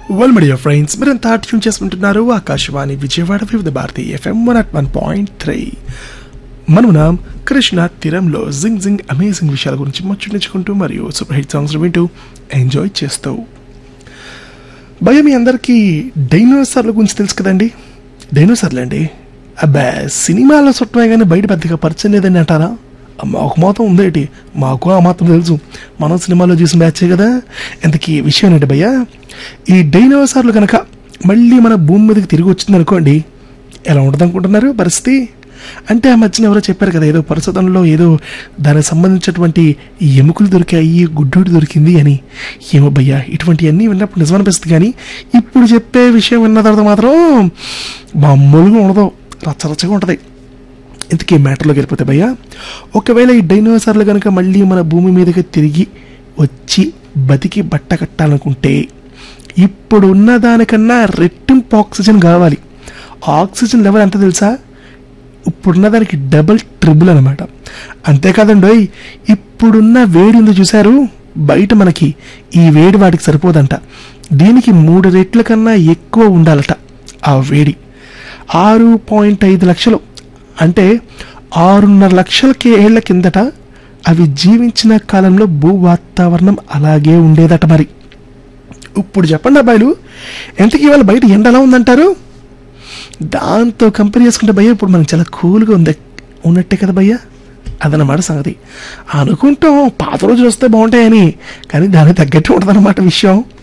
well media friends మీరంతా tune చేసుకుంటున్నారు Akashvani Vijayawada Vividh Bharati FM one at one point three మనమున కృష్ణ తీరంలో జింగ్ జింగ్ అమేజింగ్ విషయాల గురించి ముచ్చటించుకుంటూ మరియు సూపర్ హిట్ సాంగ్స్ వింటూ ఎంజాయ్ చేస్తూ భయ మీ అందరికీ డైనోసార్ల గురించి తెలుసు కదండి డైనోసార్లు అండి అబ్బా సినిమాలో చుట్టమే కానీ బయట పెద్దగా పరిచయం లేదని అంటారా మాకు మాత్రం ఉందేటి మాకు ఆ మాత్రం తెలుసు మనం సినిమాలో చూసిన బ్యాచే కదా ఇంతకీ విషయం ఏంటి భయ్యా ఈ డైనోసార్లు కనుక మళ్ళీ మన భూమి మీదకి తిరిగి వచ్చింది అనుకోండి ఎలా ఉంటుంది అనుకుంటున్నారు పరిస్థితి అంటే ఆ మధ్యన ఎవరో చెప్పారు కదా ఏదో పరిశోధనలో ఏదో దానికి సంబంధించినటువంటి ఎముకలు దొరికాయి గుడ్డోటి దొరికింది అని ఏమో భయ్యా ఇటువంటివన్నీ విన్నప్పుడు నిజం అనిపిస్తుంది కానీ ఇప్పుడు చెప్పే విషయం విన్న తర్వాత మాత్రం మామూలుగా ఉండదు రచ్చరచ్చగా ఉంటుంది ఇంతకీ మ్యాటర్లోకి వెళ్ళిపోతే భయ్యా ఒకవేళ ఈ డైనోసార్లు కనుక మళ్ళీ మన భూమి మీదకి తిరిగి వచ్చి బతికి బట్ట కట్టాలనుకుంటే ఇప్పుడున్న దానికన్నా రెట్టింపు ఆక్సిజన్ కావాలి ఆక్సిజన్ లెవెల్ ఎంత తెలుసా ఇప్పుడున్న దానికి డబుల్ ట్రిబుల్ అనమాట అంతేకాదండి ఇప్పుడున్న వేడి ఉంది చూశారు బయట మనకి ఈ వేడి వాటికి సరిపోదంట దీనికి మూడు రెట్ల కన్నా ఎక్కువ ఉండాలట ఆ వేడి ఆరు పాయింట్ ఐదు లక్షలు అంటే ఆరున్నర లక్షల ఏళ్ల కిందట అవి జీవించిన కాలంలో భూ వాతావరణం అలాగే ఉండేదట మరి ఇప్పుడు చెప్పండి అబ్బాయిలు ఎంతకీ ఇవాళ బయట ఎండ ఎలా ఉందంటారు దాంతో కంపేర్ చేసుకుంటే భయ్య ఇప్పుడు మనకి చాలా కూల్గా ఉంది ఉన్నట్టే కదా భయ్య అదనమాట సంగతి అనుకుంటాం పాత రోజులు వస్తే బాగుంటాయని కానీ దానికి తగ్గట్టు ఉంటుందన్నమాట విషయం